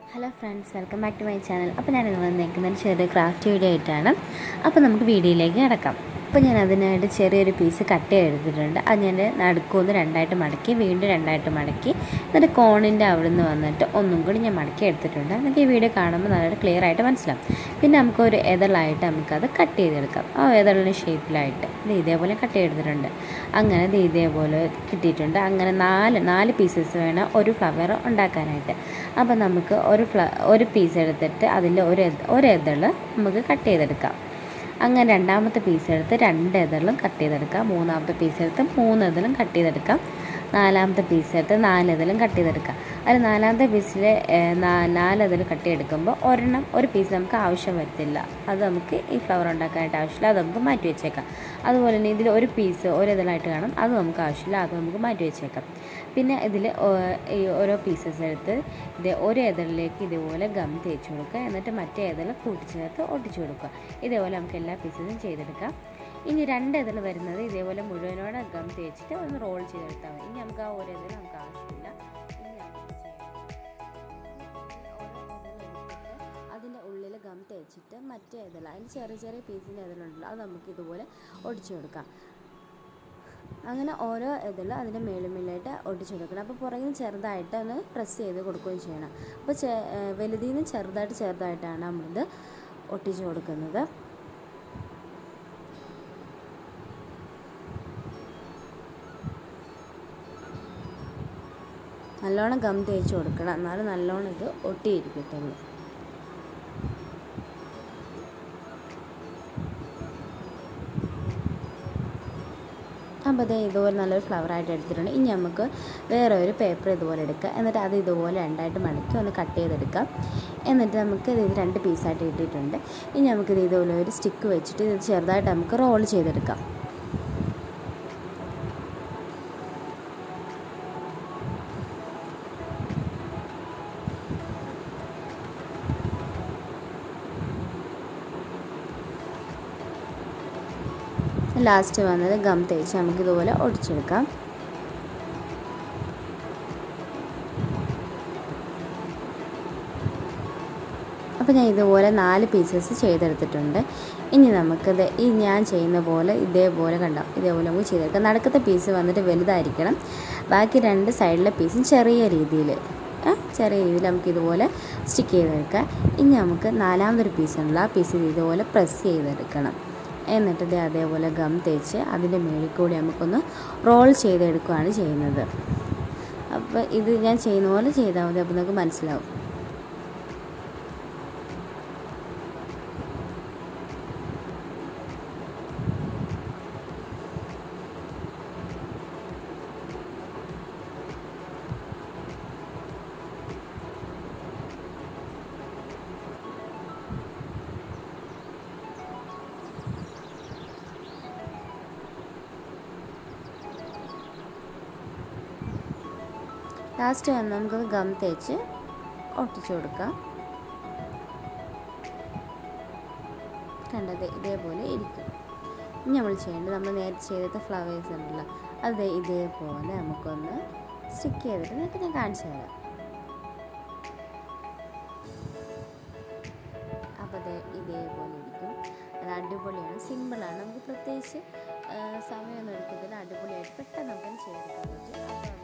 hello friends welcome back to my channel അപ്പോൾ ഞാൻ ഇന്ന് വന്നിരിക്കുന്നത് ചെറിയ ക്രാഫ്റ്റ് വീഡിയോ ആയിട്ടാണ് അപ്പോൾ നമുക്ക് വീഡിയോയിലേക്ക് കിടക്കാം അപ്പോൾ ഞാൻ അതിനായിട്ട് ചെറിയൊരു പീസ് കട്ട് ചെയ്തെടുത്തിട്ടുണ്ട് അത് ഞാൻ നടുക്കൊന്ന് രണ്ടായിട്ട് മടക്കി വീണ്ടും രണ്ടായിട്ട് മടക്കി എന്നിട്ട് കോണിൻ്റെ അവിടെ നിന്ന് വന്നിട്ട് ഒന്നും കൂടി ഞാൻ മടക്കി എടുത്തിട്ടുണ്ട് നമുക്ക് ഈ വീഡിയോ കാണുമ്പോൾ നല്ലൊരു ക്ലിയർ ആയിട്ട് മനസ്സിലാവും പിന്നെ നമുക്കൊരു എതളായിട്ട് നമുക്കത് കട്ട് ചെയ്തെടുക്കാം ആ എതളിന് ഷേപ്പിലായിട്ട് ഇത് ഇതേപോലെ കട്ട് ചെയ്തെടുത്തിട്ടുണ്ട് അങ്ങനെ ഇത് ഇതേപോലെ കിട്ടിയിട്ടുണ്ട് അങ്ങനെ നാല് നാല് പീസസ് വേണം ഒരു ഫ്ലവർ ഉണ്ടാക്കാനായിട്ട് അപ്പോൾ നമുക്ക് ഒരു ഫ്ല ഒരു പീസ് എടുത്തിട്ട് അതിൻ്റെ ഒരു എത- ഒരു എതൾ നമുക്ക് കട്ട് ചെയ്തെടുക്കാം അങ്ങനെ രണ്ടാമത്തെ പീസ് എടുത്ത് രണ്ട് എതളും കട്ട് ചെയ്തെടുക്കാം മൂന്നാമത്തെ പീസ് എടുത്ത് മൂന്ന് എതളും കട്ട് ചെയ്തെടുക്കാം നാലാമത്തെ പീസ് എടുത്ത് നാല് എതളും കട്ട് ചെയ്തെടുക്കാം അതിൽ നാലാമത്തെ പീസിൽ നാല് എതൾ കട്ട് ചെയ്തെടുക്കുമ്പോൾ ഒരെണ്ണം ഒരു പീസ് നമുക്ക് ആവശ്യം വരത്തില്ല അത് നമുക്ക് ഈ ഫ്ലവർ ഉണ്ടാക്കാനായിട്ട് ആവശ്യമില്ല അത് നമുക്ക് മാറ്റി വെച്ചേക്കാം അതുപോലെ തന്നെ ഇതിൽ ഒരു പീസ് ഒരു ഇതളായിട്ട് കാണും അത് നമുക്ക് ആവശ്യമില്ല അത് നമുക്ക് മാറ്റി വെച്ചേക്കാം പിന്നെ ഇതിൽ ഈ ഓരോ പീസസ് എടുത്ത് ഇത് ഒരു എതളിലേക്ക് ഇതുപോലെ ഗം തേച്ച് കൊടുക്കുക എന്നിട്ട് മറ്റേ എതൾ കൂട്ടിച്ചേർത്ത് ഒട്ടിച്ചു കൊടുക്കുക ഇതേപോലെ നമുക്ക് എല്ലാ പീസസും ചെയ്തെടുക്കാം ഇനി രണ്ട് എതൾ വരുന്നത് ഇതേപോലെ മുഴുവനോടെ ഗം തേച്ചിട്ട് ഒന്ന് റോൾ ചെയ്തെടുത്താൽ മതി ഇനി നമുക്ക് ആ ഒരു എതൾ നമുക്ക് ആവശ്യമില്ല ഇനി നമുക്ക് ചെയ്യാം അതിൻ്റെ ഉള്ളിൽ ഗം തേച്ചിട്ട് മറ്റേ ഇതള അതിന് ചെറിയ ചെറിയ പീസിൻ്റെ ഇതളുണ്ടല്ലോ അത് നമുക്ക് ഇതുപോലെ ഒടിച്ചു കൊടുക്കാം അങ്ങനെ ഓരോ ഇതിൽ അതിൻ്റെ മേളുമേലായിട്ട് ഒട്ടിച്ചു കൊടുക്കണം അപ്പോൾ പുറകിൽ നിന്ന് ചെറുതായിട്ട് ഒന്ന് പ്രസ് ചെയ്ത് കൊടുക്കുകയും ചെയ്യണം അപ്പോൾ ചെ വലുതിൽ നിന്ന് ചെറുതായിട്ട് ചെറുതായിട്ടാണ് നമ്മളിത് ഒട്ടിച്ചു കൊടുക്കുന്നത് നല്ലോണം ഗം തേച്ച് കൊടുക്കണം എന്നാലും നല്ലോണം ഇത് ഒട്ടിയിരിക്കത്തുള്ളൂ അപ്പോൾ അതേ ഇതുപോലെ നല്ലൊരു ഫ്ലവർ ആയിട്ട് എടുത്തിട്ടുണ്ട് ഇനി നമുക്ക് വേറെ ഒരു പേപ്പർ ഇതുപോലെ എടുക്കുക എന്നിട്ട് അത് ഇതുപോലെ രണ്ടായിട്ട് മടക്കി ഒന്ന് കട്ട് ചെയ്തെടുക്കാം എന്നിട്ട് നമുക്ക് ഇത് രണ്ട് പീസായിട്ട് കിട്ടിയിട്ടുണ്ട് ഇനി നമുക്കിത് ഇതുപോലെ ഒരു സ്റ്റിക്ക് വെച്ചിട്ട് ഇത് ചെറുതായിട്ട് നമുക്ക് റോൾ ചെയ്തെടുക്കാം ലാസ്റ്റ് വന്നത് ഗം തേച്ച് നമുക്കിതുപോലെ ഒടിച്ചെടുക്കാം അപ്പോൾ ഞാൻ ഇതുപോലെ നാല് പീസസ് ചെയ്തെടുത്തിട്ടുണ്ട് ഇനി നമുക്കത് ഈ ഞാൻ ചെയ്യുന്ന പോലെ ഇതേപോലെ കണ്ടോ ഇതേപോലെ നമുക്ക് ചെയ്തെടുക്കാം നടുക്കത്തെ പീസ് വന്നിട്ട് വലുതായിരിക്കണം ബാക്കി രണ്ട് സൈഡിലെ പീസും ചെറിയ രീതിയിൽ ചെറിയ രീതിയിൽ നമുക്ക് ഇതുപോലെ സ്റ്റിക്ക് ചെയ്തെടുക്കാം ഇനി നമുക്ക് നാലാമതൊരു പീസ് ഉണ്ടല്ലോ ആ പീസ് ഇതുപോലെ പ്രസ് ചെയ്തെടുക്കണം എന്നിട്ട് ഇത് അതേപോലെ ഗം തേച്ച് അതിൻ്റെ മേളിൽ കൂടി നമുക്കൊന്ന് റോൾ ചെയ്തെടുക്കുകയാണ് ചെയ്യുന്നത് അപ്പോൾ ഇത് ഞാൻ ചെയ്യുന്ന പോലെ ചെയ്താൽ മതി അപ്പോൾ നമുക്ക് മനസ്സിലാവും ലാസ്റ്റ് വന്ന് നമുക്കത് ഗം തേച്ച് ഒട്ടിച്ചു കൊടുക്കാം കണ്ടത് ഇതേപോലെ ഇരിക്കും ഇനി നമ്മൾ ചെയ്യേണ്ടത് നമ്മൾ നേരത്തെ ചെയ്തിട്ട് ഫ്ലവേഴ്സ് ഉണ്ടല്ലോ അത് ഇതേപോലെ നമുക്കൊന്ന് സ്റ്റിക്ക് ചെയ്തിട്ട് നിങ്ങൾക്ക് ഞാൻ കാണിച്ചു തരാം അപ്പോൾ അത് ഇതേപോലെ ഇരിക്കും അത് അടിപൊളിയാണ് സിമ്പിളാണ് നമുക്ക് പ്രത്യേകിച്ച് സമയമൊന്നും എടുക്കത്തില്ല അടിപൊളിയായിട്ട് പെട്ടെന്ന് നമുക്ക് ചെയ്തെടുക്കാൻ പറ്റും അപ്പോൾ